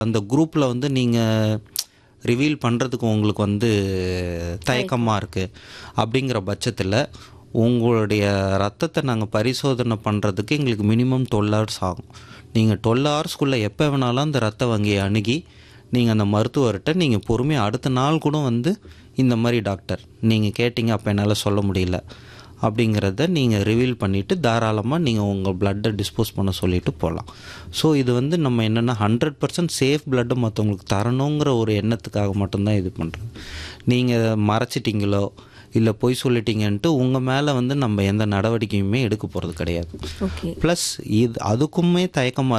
அந்த குரூப்பில் வந்து நீங்கள் ரிவீல் பண்ணுறதுக்கு உங்களுக்கு வந்து தயக்கமாக இருக்குது அப்படிங்கிற பட்சத்தில் உங்களுடைய ரத்தத்தை நாங்கள் பரிசோதனை பண்ணுறதுக்கு எங்களுக்கு மினிமம் டுவெல் ஹவர்ஸ் ஆகும் நீங்கள் டுவெல் ஹவர்ஸ்க்குள்ளே எப்போ வேணாலும் அந்த ரத்த வங்கியை அணுகி நீங்கள் அந்த மருத்துவர்கிட்ட நீங்கள் பொறுமையாக அடுத்த நாள் கூட வந்து இந்த மாதிரி டாக்டர் நீங்கள் கேட்டிங்க அப்போ என்னால் சொல்ல முடியல அப்படிங்கிறத நீங்கள் ரிவீல் பண்ணிவிட்டு தாராளமாக நீங்கள் உங்கள் பிளட்டை டிஸ்போஸ் பண்ண சொல்லிட்டு போகலாம் ஸோ இது வந்து நம்ம என்னென்னா ஹண்ட்ரட் பர்சன்ட் சேஃப் பிளட்டை மற்றவங்களுக்கு தரணுங்கிற ஒரு எண்ணத்துக்காக மட்டும்தான் இது பண்ணுறது நீங்கள் மறைச்சிட்டிங்களோ இல்லை பொய் சொல்லிட்டீங்கன்ட்டு உங்கள் மேலே வந்து நம்ம எந்த நடவடிக்கையுமே எடுக்க போகிறது கிடையாது ஓகே ப்ளஸ் இது அதுக்குமே தயக்கமாக